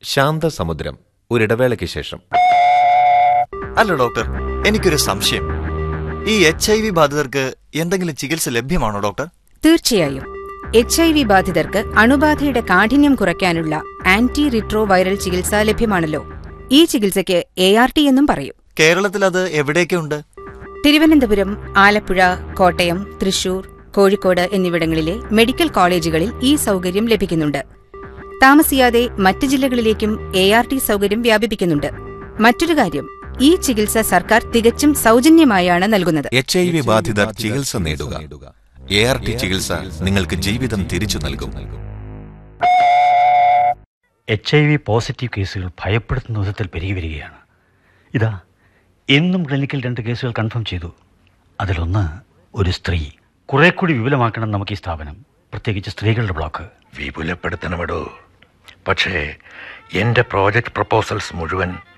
ശാന്തസമുദ്രം ഒരിടവേളയ്ക്ക് ശേഷം അല്ല ഡോക്ടർ എനിക്കൊരു സംശയം ഈ എച്ച് ഐ വി ബാധിതർക്ക് എന്തെങ്കിലും ചികിത്സ ലഭ്യമാണോ ഡോക്ടർ തീർച്ചയായും എച്ച് ഐ വി ബാധിതർക്ക് അണുബാധയുടെ കാഠിന്യം കുറയ്ക്കാനുള്ള ആന്റി റിട്രോ വൈറൽ ചികിത്സ ലഭ്യമാണല്ലോ ഈ ചികിത്സയ്ക്ക് എ ആർ ടി എന്നും പറയും കേരളത്തിൽ അത് എവിടെയൊക്കെ ഉണ്ട് തിരുവനന്തപുരം ആലപ്പുഴ കോട്ടയം തൃശൂർ കോഴിക്കോട് എന്നിവിടങ്ങളിലെ മെഡിക്കൽ കോളേജുകളിൽ ഈ സൗകര്യം ലഭിക്കുന്നുണ്ട് താമസിയാതെ മറ്റ് ജില്ലകളിലേക്കും എ ആർ ടി സൗകര്യം വ്യാപിപ്പിക്കുന്നുണ്ട് മറ്റൊരു കാര്യം ഈ ചികിത്സ സർക്കാർ തികച്ചും സൗജന്യമായാണ് നൽകുന്നത് എച്ച് ഐ വി ബാധിതർ ചികിത്സ നേടുക എ ആർ ടി ചികിത്സ നിങ്ങൾക്ക് ജീവിതം തിരിച്ചു നൽകും എച്ച് ഐ വി പോസിറ്റീവ് കേസുകൾ ഭയപ്പെടുത്തുന്ന വിധത്തിൽ പെരുകി വരികയാണ് ഇതാ എന്നും ക്ലിനിക്കിൽ രണ്ട് കേസുകൾ കൺഫേം ചെയ്തു അതിലൊന്ന് ഒരു സ്ത്രീ കുറെ കൂടി വിപുലമാക്കണം നമുക്ക് ഈ സ്ഥാപനം പ്രത്യേകിച്ച് സ്ത്രീകളുടെ ബ്ലോക്ക് വിപുലപ്പെടുത്തണമെടോ പക്ഷേ എൻ്റെ പ്രോജക്റ്റ് പ്രപ്പോസൽസ് മുഴുവൻ